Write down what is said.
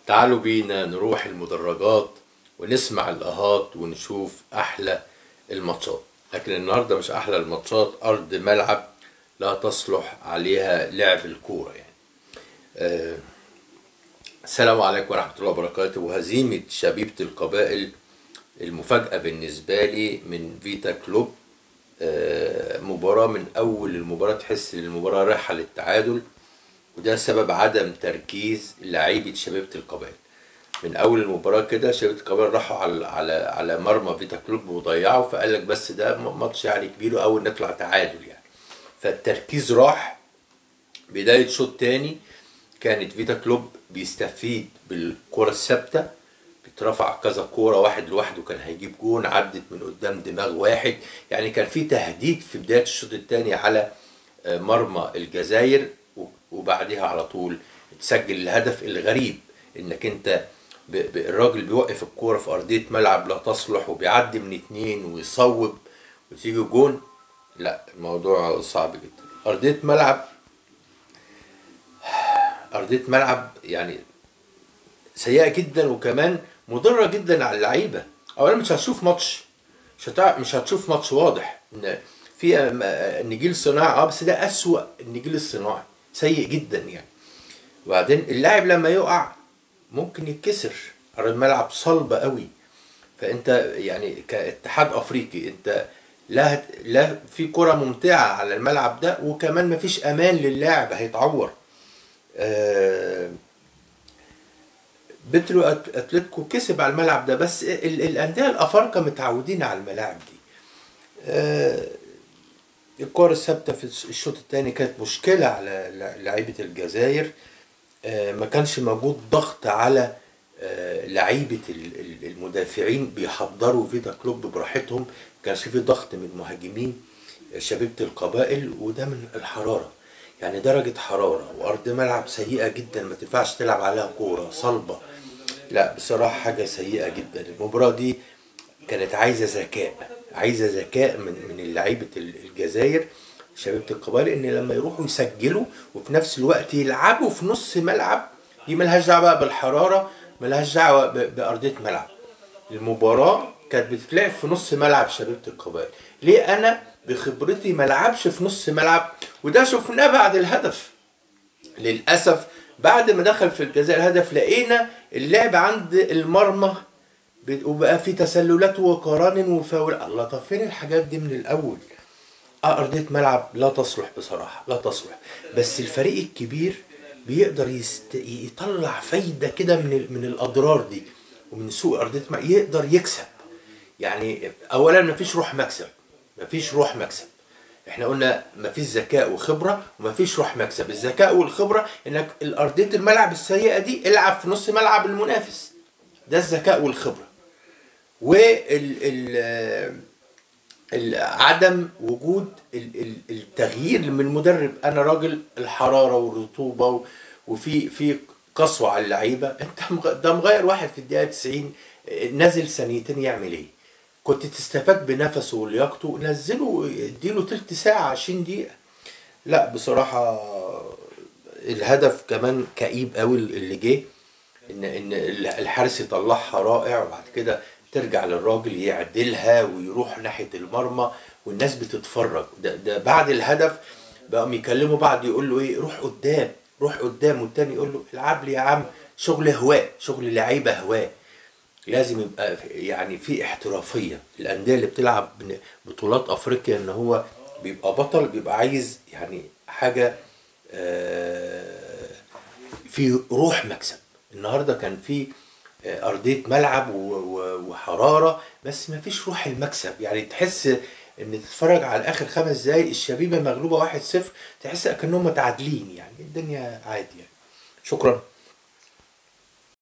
تعالوا بينا نروح المدرجات ونسمع الآهات ونشوف أحلى الماتشات لكن النهاردة مش أحلى الماتشات أرض ملعب لا تصلح عليها لعب الكورة يعني آه السلام عليكم ورحمة الله وبركاته وهزيمة شبيبة القبائل المفاجأة بالنسبة لي من فيتا كلوب آه مباراة من أول المباراة تحس إن المباراة رايحة للتعادل وده سبب عدم تركيز لعيبة شبيبة القبائل من اول المباراه كده شبيبه القبائل راحوا على على على مرمى فيتا كلوب وضيعوا فقال لك بس ده ماتش يعني كبير واول نطلع تعادل يعني فالتركيز راح بدايه شوط تاني كانت فيتا كلوب بيستفيد بالكره الثابته بيترفع كذا كوره واحد لوحده كان هيجيب جون عدت من قدام دماغ واحد يعني كان في تهديد في بدايه الشوط الثاني على مرمى الجزائر وبعدها على طول تسجل الهدف الغريب انك انت الراجل بيوقف الكوره في ارضيه ملعب لا تصلح وبيعدي من اتنين ويصوب وتيجي جون لا الموضوع صعب جدا ارضيه ملعب ارضيه ملعب يعني سيئه جدا وكمان مضره جدا على اللعيبه اولا مش هتشوف ماتش مش هتع... مش هتشوف ماتش واضح ان في النجيل صناعي اه بس ده اسوأ النجيل الصناعي سيء جدا يعني وبعدين اللاعب لما يقع ممكن يتكسر على الملعب صلبة قوي فانت يعني كاتحاد افريقي انت لا لا في كرة ممتعة على الملعب ده وكمان مفيش امان للاعب هيتعور آه بترو اتلتيكو كسب على الملعب ده بس الانديه الافارقه متعودين على الملاعب دي آه الكرة الثابتة في الشوط الثاني كانت مشكلة على لعيبة الجزائر ما كانش موجود ضغط على لعيبة المدافعين بيحضروا فيتا كلوب براحتهم ما كانش في ضغط من مهاجمين شبيبة القبائل وده من الحرارة يعني درجة حرارة وأرض ملعب سيئة جدا ما تنفعش تلعب عليها كورة صلبة لا بصراحة حاجة سيئة جدا المباراة دي كانت عايزة ذكاء عايزة ذكاء من من لعيبة الجزائر شبيبة القبائل ان لما يروحوا يسجلوا وفي نفس الوقت يلعبوا في نص ملعب دي ملهاش دعوه بقى بالحراره ملهاش دعوه بارضيه ملعب المباراه كانت بتتلعب في نص ملعب شبيبة القبائل ليه انا بخبرتي ما العبش في نص ملعب وده شفناه بعد الهدف للاسف بعد ما دخل في الجزاء الهدف لقينا اللعب عند المرمى وبقى في تسللات وقران وفاول الله طب فين الحاجات دي من الاول أرضية ملعب لا تصلح بصراحة لا تصلح بس الفريق الكبير بيقدر يست... يطلع فايدة كده من من الأضرار دي ومن سوء أرضية ملعب يقدر يكسب يعني أولا مفيش روح مكسب مفيش روح مكسب احنا قلنا مفيش ذكاء وخبرة ومفيش روح مكسب الذكاء والخبرة انك الأرضية الملعب السيئة دي العب في نص ملعب المنافس ده الذكاء والخبرة وال ال... عدم وجود التغيير من المدرب انا راجل الحراره والرطوبه وفي في قسوه على اللعيبه انت ده مغير واحد في الدقيقه 90 نازل ثانيتين يعمل ايه؟ كنت تستفاد بنفسه ولياقته نزله اديله تلت ساعه 20 دقيقه لا بصراحه الهدف كمان كئيب قوي اللي جه ان ان الحارس يطلعها رائع وبعد كده ترجع للراجل يعدلها ويروح ناحيه المرمى والناس بتتفرج ده, ده بعد الهدف بقوا يكلموا بعض يقول له ايه روح قدام روح قدام والتاني يقول له العب لي يا عم شغل هواء شغل لعيبه هواء لازم يبقى يعني في احترافيه الانديه اللي بتلعب بطولات افريقيا ان هو بيبقى بطل بيبقى عايز يعني حاجه في روح مكسب النهارده كان في ارضيه ملعب وحراره بس ما فيش روح المكسب يعني تحس ان تتفرج على اخر خمس دقايق الشبيبه مغلوبه 1-0 تحس كانهم متعادلين يعني الدنيا عادي يعني شكرا